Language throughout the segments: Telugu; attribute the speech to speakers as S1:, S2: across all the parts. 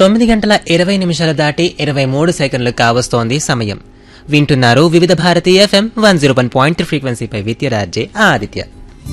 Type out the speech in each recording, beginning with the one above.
S1: తొమ్మిది గంటల ఇరవై నిమిషాలు దాటి ఇరవై మూడు సెకండ్లు కావస్తోంది సమయం వింటున్నారు Vividh Bharati FM one zero one point three ఫ్రీక్వెన్సీపై విద్యురార్జే ఆదిత్య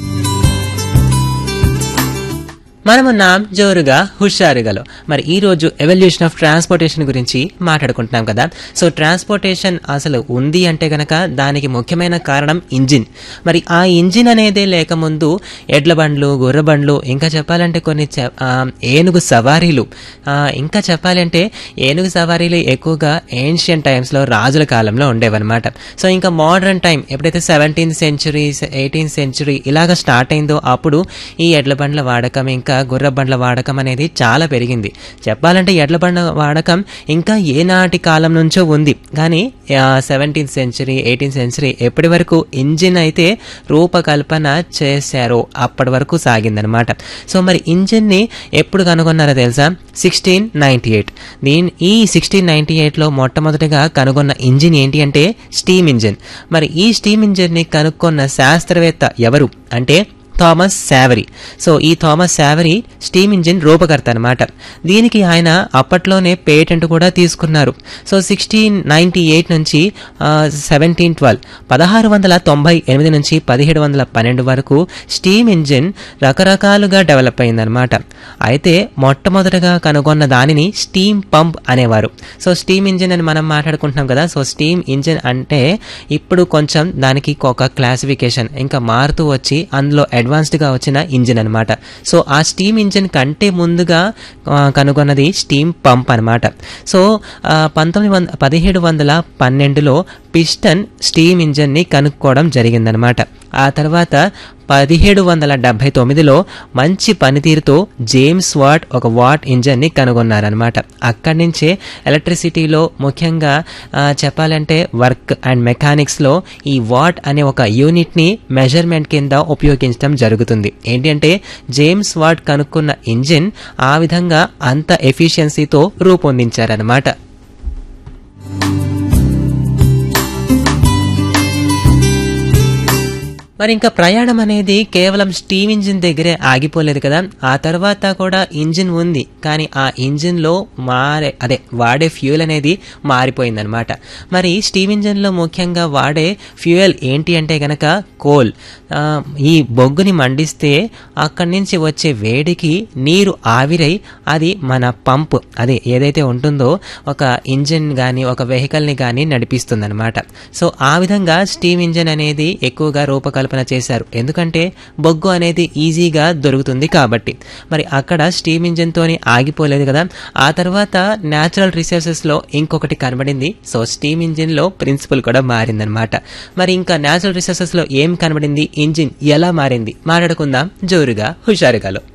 S1: మనమున్నాం జోరుగా హుషారుగలో మరి ఈ రోజు ఎవల్యూషన్ ఆఫ్ ట్రాన్స్పోర్టేషన్ గురించి మాట్లాడుకుంటున్నాం కదా సో ట్రాన్స్పోర్టేషన్ అసలు ఉంది అంటే గనక దానికి ముఖ్యమైన కారణం ఇంజిన్ మరి ఆ ఇంజిన్ అనేదే లేకముందు ఎడ్ల బండ్లు గుర్ర బండ్లు ఇంకా చెప్పాలంటే కొన్ని చె- ఆ, ఏనుగు సవారీలు ఆ, ఇంకా చెప్పాలంటే ఏనుగు సవారీలు ఎక్కువగా ఏన్షియన్ టైమ్స్లో రాజుల కాలంలో ఉండేవన్నమాట సో ఇంకా మోడర్న్ టైం ఎప్పుడైతే సెవెంటీన్త్ సెంచురీ ఎయిటీన్త్ సెంచురీ ఇలాగ స్టార్ట్ అయిందో అప్పుడు ఈ ఎడ్ల బండ్ల వాడకం ఇంకా గుర్ర బండ్ల వాడకం అనేది చాలా పెరిగింది చెప్పాలంటే ఎడ్ల బండ్ల వాడకం ఇంకా ఏనాటి కాలం నుంచో ఉంది కానీ సెవెంటీన్త్ సెంచురీ ఎయిటీన్త్ సెంచురీ ఎప్పటి వరకు ఇంజిన్ అయితే రూపకల్పన చేశారో అప్పటి వరకు సాగిందనమాట సో మరి ఇంజిన్ని ఎప్పుడు కనుగొన్నారో తెలుసా సిక్స్టీన్ నైన్టీ ఎయిట్ దీని ఈ సిక్స్టీన్ నైన్టీ ఎయిట్లో మొట్టమొదటిగా కనుగొన్న ఇంజిన్ ఏంటి అంటే స్టీమ్ ఇంజిన్ మరి ఈ స్టీమ్ ఇంజిన్ని కనుక్కున్న శాస్త్రవేత్త ఎవరు అంటే థామస్ శావరీ సో ఈ థామస్ శావరీ స్టీమ్ ఇంజిన్ రూపకర్త అనమాట దీనికి ఆయన అప్పట్లోనే పేటెంట్ కూడా తీసుకున్నారు సో సిక్స్టీన్ నైన్టీ ఎయిట్ నుంచి సెవెంటీన్ ట్వెల్వ్ పదహారు వందల తొంభై ఎనిమిది నుంచి పదిహేడు వందల పన్నెండు వరకు స్టీమ్ ఇంజిన్ రకరకాలుగా డెవలప్ అయిందనమాట అయితే మొట్టమొదటగా కనుగొన్న దానిని స్టీమ్ పంప్ అనేవారు సో స్టీమ్ ఇంజిన్ అని మనం మాట్లాడుకుంటున్నాం కదా సో స్టీమ్ ఇంజిన్ అంటే ఇప్పుడు కొంచెం దానికి ఒక క్లాసిఫికేషన్ ఇంకా మారుతూ వచ్చి అందులో అడ్వాన్స్డ్గా వచ్చిన ఇంజిన్ అనమాట సో ఆ స్టీమ్ ఇంజిన్ కంటే ముందుగా ఆ, కనుగొన్నది స్టీమ్ పంప్ అనమాట సో ఆ, పంతొమ్మిది వంద పదిహేడు వందల పన్నెండులో పిస్టన్ స్టీమ్ ఇంజిన్ని కనుక్కోవడం జరిగిందనమాట ఆ తర్వాత పదిహేడు వందల డెబ్బై తొమ్మిదిలో మంచి పనితీరుతో జేమ్స్ వాట్ ఒక వాట్ ఇంజన్ని కనుగొన్నారనమాట అక్కడి నుంచే ఎలక్ట్రిసిటీలో ముఖ్యంగా ఆ, చెప్పాలంటే వర్క్ అండ్ మెకానిక్స్లో ఈ వాట్ అనే ఒక యూనిట్ని మెజర్మెంట్ కింద ఉపయోగించడం జరుగుతుంది ఏంటంటే జేమ్స్ వాట్ కనుక్కున్న ఇంజిన్ ఆ విధంగా అంత ఎఫిషియన్సీతో రూపొందించారనమాట మరి ఇంకా ప్రయాణం అనేది కేవలం స్టీమ్ ఇంజిన్ దగ్గరే ఆగిపోలేదు కదా ఆ తర్వాత కూడా ఇంజిన్ ఉంది కానీ ఆ ఇంజిన్లో మారే అదే వాడే ఫ్యూయల్ అనేది మారిపోయిందనమాట మరి స్టీమ్ ఇంజిన్లో ముఖ్యంగా వాడే ఫ్యూయల్ ఏంటి అంటే గనక కోల్ ఆ, ఈ బొగ్గుని మండిస్తే అక్కడి నుంచి వచ్చే వేడికి నీరు ఆవిరై అది మన పంప్ అది ఏదైతే ఉంటుందో ఒక ఇంజిన్ కానీ ఒక వెహికల్ని కానీ నడిపిస్తుందన్నమాట సో ఆ విధంగా స్టీమ్ ఇంజిన్ అనేది ఎక్కువగా రూపకల్పన చేశారు ఎందుకంటే బొగ్గు అనేది ఈజీగా దొరుకుతుంది కాబట్టి మరి అక్కడ స్టీమ్ ఇంజిన్తోని ఆగిపోలేదు కదా ఆ తర్వాత న్యాచురల్ రిసోర్సెస్లో ఇంకొకటి కనబడింది సో స్టీమ్ ఇంజిన్లో ప్రిన్సిపల్ కూడా మారిందనమాట మరి ఇంకా న్యాచురల్ రిసోర్సెస్లో ఏం కనబడింది ఇంజిన్ ఎలా మారింది మాట్లాడుకుందాం జోరుగా హుషారుగాలో